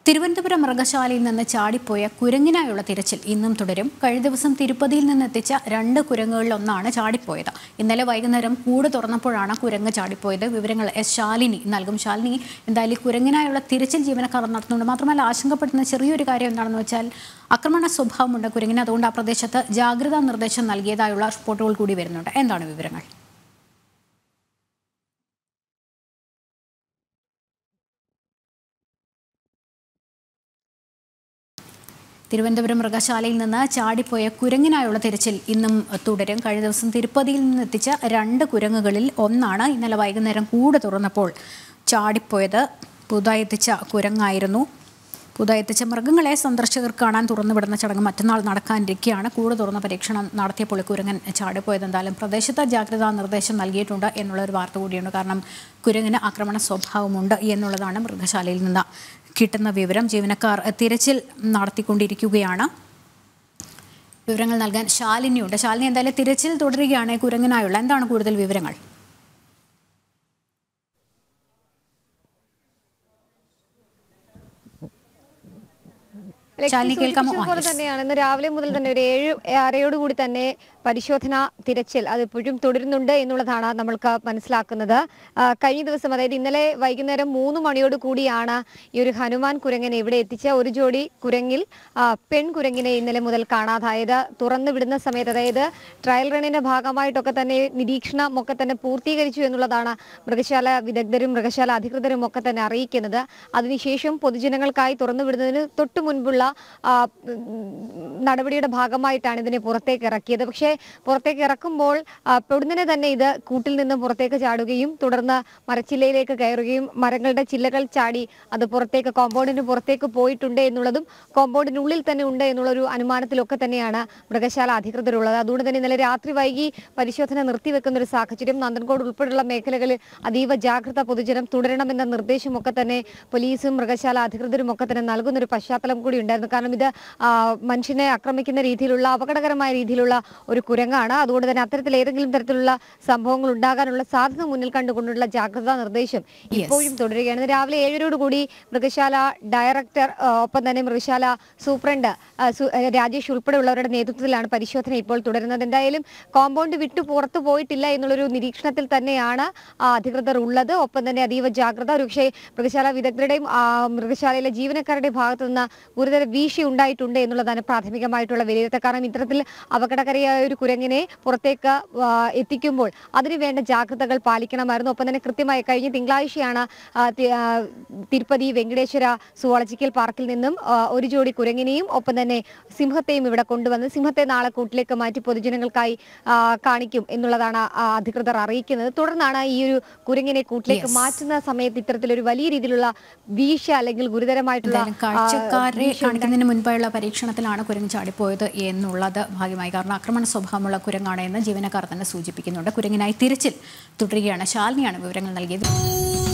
തിരുവനന്തപുരം മൃഗശാലയിൽ നിന്ന് ചാടിപ്പോയ കുരങ്ങിനായുള്ള തിരച്ചിൽ ഇന്നും തുടരും കഴിഞ്ഞ ദിവസം തിരുപ്പതിയിൽ നിന്ന് എത്തിച്ച രണ്ട് കുരങ്ങുകളിൽ ഒന്നാണ് ചാടിപ്പോയത് ഇന്നലെ വൈകുന്നേരം കൂട് തുറന്നപ്പോഴാണ് കുരങ്ങ് ചാടിപ്പോയത് വിവരങ്ങൾ എസ് ശാലിനി നൽകും ശാലിനി എന്തായാലും ഈ കുരങ്ങിനായുള്ള തിരച്ചിൽ ജീവനക്കാർ നടത്തുന്നുണ്ട് മാത്രമല്ല ആശങ്കപ്പെടുന്ന ചെറിയൊരു കാര്യം എന്താണെന്ന് വെച്ചാൽ ആക്രമണ സ്വഭാവമുണ്ട് കുരങ്ങിന് അതുകൊണ്ട് ആ പ്രദേശത്ത് ജാഗ്രതാ നിർദ്ദേശം നൽകിയതായുള്ള റിപ്പോർട്ടുകൾ കൂടി വരുന്നുണ്ട് എന്താണ് വിവരങ്ങൾ തിരുവനന്തപുരം മൃഗശാലയിൽ നിന്ന് ചാടിപ്പോയ കുരങ്ങിനായുള്ള തിരച്ചിൽ ഇന്നും തുടരും കഴിഞ്ഞ ദിവസം തിരുപ്പതിയിൽ നിന്ന് എത്തിച്ച രണ്ട് കുരങ്ങുകളിൽ ഒന്നാണ് ഇന്നലെ വൈകുന്നേരം കൂട് തുറന്നപ്പോൾ ചാടിപ്പോയത് പുതുതായി എത്തിച്ച കുരങ്ങായിരുന്നു പുതുതായി എത്തിച്ച മൃഗങ്ങളെ സന്ദർശകർ കാണാൻ തുറന്നുവിടുന്ന ചടങ്ങ് മറ്റന്നാൾ നടക്കാനിരിക്കെയാണ് കൂട് തുറന്ന പരീക്ഷണം നടത്തിയപ്പോൾ കുരങ്ങൻ ചാടിപ്പോയത് എന്തായാലും പ്രദേശത്ത് ജാഗ്രതാ നിർദ്ദേശം നൽകിയിട്ടുണ്ട് എന്നുള്ള ഒരു വാർത്ത കൂടിയുണ്ട് കാരണം കുരങ്ങിന് ആക്രമണ സ്വഭാവമുണ്ട് എന്നുള്ളതാണ് മൃഗശാലയിൽ നിന്ന് കിട്ടുന്ന വിവരം ജീവനക്കാർ തിരച്ചിൽ നടത്തിക്കൊണ്ടിരിക്കുകയാണ് വിവരങ്ങൾ നൽകാൻ ശാലിനിയുണ്ട് ശാലിനി എന്തായാലും തിരച്ചിൽ തുടരുകയാണ് കുരങ്ങിനായുള്ള എന്താണ് കൂടുതൽ വിവരങ്ങൾ ലക്ഷ്മി ശാലിനി കേൾക്കാമോ? ആ, സൂചിപ്പിച്ചതുപോലെ yes. തന്നെയാണ് ഇന്ന് രാവിലെ മുതൽ തന്നെ ഒരു ഏഴ് അരയോടുകൂടി തന്നെ പരിശോധന തിരച്ചിൽ അത് ഇപ്പോഴും തുടരുന്നുണ്ട് എന്നുള്ളതാണ് നമ്മൾക്ക് മനസ്സിലാക്കുന്നത് ആ, കഴിഞ്ഞ ദിവസം അതായത് ഇന്നലെ വൈകുന്നേരം മൂന്ന് മണിയോട് കൂടിയാണ് ഈ ഒരു ഹനുമാൻ കുരങ്ങനെ ഇവിടെ എത്തിച്ച ഒരു ജോഡി കുരങ്ങിൽ ആ, പെൺകുരങ്ങിനെ ഇന്നലെ മുതൽ കാണാതായത് തുറന്നു വിടുന്ന സമയത്ത് അതായത് ട്രയൽ റണ്ണിന്റെ ഭാഗമായിട്ടൊക്കെ തന്നെ നിരീക്ഷണം ഒക്കെ തന്നെ പൂർത്തീകരിച്ചു എന്നുള്ളതാണ് മൃഗശാല വിദഗ്ധരും മൃഗശാല അധികൃതരും ഒക്കെ തന്നെ അറിയിക്കുന്നത് അതിനുശേഷം പൊതുജനങ്ങൾക്കായി തുറന്നു വിടുന്നതിന് തൊട്ടു മുൻപുള്ള ആ, ഉം, നടപടിയുടെ ഭാഗമായിട്ടാണ് ഇതിനെ പുറത്തേക്ക് ഇറക്കിയത് പക്ഷേ പുറത്തേക്ക് ഇറക്കുമ്പോൾ ആ, പൊടുന്നനെ തന്നെ ഇത് കൂട്ടിൽ നിന്ന് പുറത്തേക്ക് ചാടുകയും തുടർന്ന് മരച്ചില്ലയിലേക്ക് കയറുകയും മരങ്ങളുടെ ചില്ലകൾ ചാടി അത് പുറത്തേക്ക് കോമ്പൗണ്ടിന് പുറത്തേക്ക് പോയിട്ടുണ്ട് എന്നുള്ളതും കോമ്പൗണ്ടിനുള്ളിൽ തന്നെ ഉണ്ട് എന്നുള്ള ഒരു അനുമാനത്തിലൊക്കെ തന്നെയാണ് മൃഗശാല അധികൃതരുള്ളത് അതുകൊണ്ട് തന്നെ ഇന്നലെ രാത്രി വൈകി പരിശോധന നിർത്തിവെക്കുന്ന ഒരു സാഹചര്യം നന്ദൻകോട് ഉൾപ്പെടെയുള്ള മേഖലകളിൽ അതീവ ജാഗ്രത പൊതുജനം തുടരണമെന്ന നിർദ്ദേശമൊക്കെ തന്നെ പോലീസും മൃഗശാല അധികൃതരും ഒക്കെ തന്നെ നൽകുന്ന ഒരു പശ്ചാത്തലം കൂടി ഉണ്ടായിരുന്നു കാരണം ഇത് ആ, മനുഷ്യനെ ആക്രമിക്കുന്ന രീതിയിലുള്ള അപകടകരമായ രീതിയിലുള്ള ഒരു കുരങ്ങാണ് അതുകൊണ്ട് തന്നെ അത്തരത്തിൽ ഏതെങ്കിലും തരത്തിലുള്ള സംഭവങ്ങൾ ഉണ്ടാകാനുള്ള സാധ്യത മുന്നിൽ കണ്ടുകൊണ്ടുള്ള ജാഗ്രതാ നിർദ്ദേശം ഇപ്പോഴും തുടരുകയാണ് ഇന്ന് രാവിലെ ഏഴരോട് കൂടി മൃഗശാല ഡയറക്ടർ ആ, ഒപ്പം തന്നെ മൃഗശാല സൂപ്രണ്ട് ആ, സു- ആ, രാജേഷ് ഉൾപ്പെടെയുള്ളവരുടെ നേതൃത്വത്തിലാണ് പരിശോധന ഇപ്പോൾ തുടരുന്നത് എന്തായാലും കോമ്പൗണ്ട് വിട്ടു പുറത്തു പോയിട്ടില്ല എന്നുള്ളൊരു നിരീക്ഷണത്തിൽ തന്നെയാണ് ആ, അധികൃതർ ഉള്ളത് ഒപ്പം തന്നെ അതീവ ജാഗ്രത ഒരുപക്ഷെ മൃഗശാല വിദഗ്ധരുടെയും ആ, മൃഗശാലയിലെ ജീവനക്കാരുടെയും ഭാഗത്തു നിന്ന് ഗുരുതര വീഴ്ച ഉണ്ടായിട്ടുണ്ട് എന്നുള്ളതാണ് പ്രാഥമികമായിട്ടുള്ള വിലയിരുത്തൽ കാരണം ഇത്തരത്തിൽ അപകടകാരിയായ ഒരു കുരങ്ങിനെ പുറത്തേക്ക് ആ, എത്തിക്കുമ്പോൾ അതിനു വേണ്ട ജാഗ്രതകൾ പാലിക്കണമായിരുന്നു ഒപ്പം തന്നെ കൃത്യമായി കഴിഞ്ഞ തിങ്കളാഴ്ചയാണ് ആ, തി- ആ, തിരുപ്പതി വെങ്കടേശ്വര സുവോളജിക്കൽ പാർക്കിൽ നിന്നും ആ, ഒരു ജോഡി കുരങ്ങിനെയും ഒപ്പം തന്നെ സിംഹത്തെയും ഇവിടെ കൊണ്ടുവന്ന് സിംഹത്തെ നാളെ കൂട്ടിലേക്ക് മാറ്റി പൊതുജനങ്ങൾക്കായി ആ, കാണിക്കും എന്നുള്ളതാണ് ആ, അധികൃതർ അറിയിക്കുന്നത് തുടർന്നാണ് ഈ ഒരു കുരങ്ങിനെ കൂട്ടിലേക്ക് Yes. മാറ്റുന്ന സമയത്ത് ഇത്തരത്തിലൊരു വലിയ രീതിയിലുള്ള വീഴ്ച അല്ലെങ്കിൽ ഗുരുതരമായിട്ടുള്ള എന്തായാലും ആ, കാഴ്ചക്കാരെ വീഴ്ച കാണിക്കുന്നതിന് മുൻപുള്ള പരീക്ഷണത്തിലാണ് കുരങ്ങ് ചാടിപ്പോയത് എന്നുള്ളത് ഭാഗ്യമായി കാരണം ആക്രമണ സ്വഭാവമുള്ള കുരങ്ങാണ് എന്ന് ജീവനക്കാർ തന്നെ സൂചിപ്പിക്കുന്നുണ്ട് കുരങ്ങിനായി തിരച്ചിൽ തുടരുകയാണ് ശാലിനിയാണ് വിവരങ്ങൾ നൽകിയത്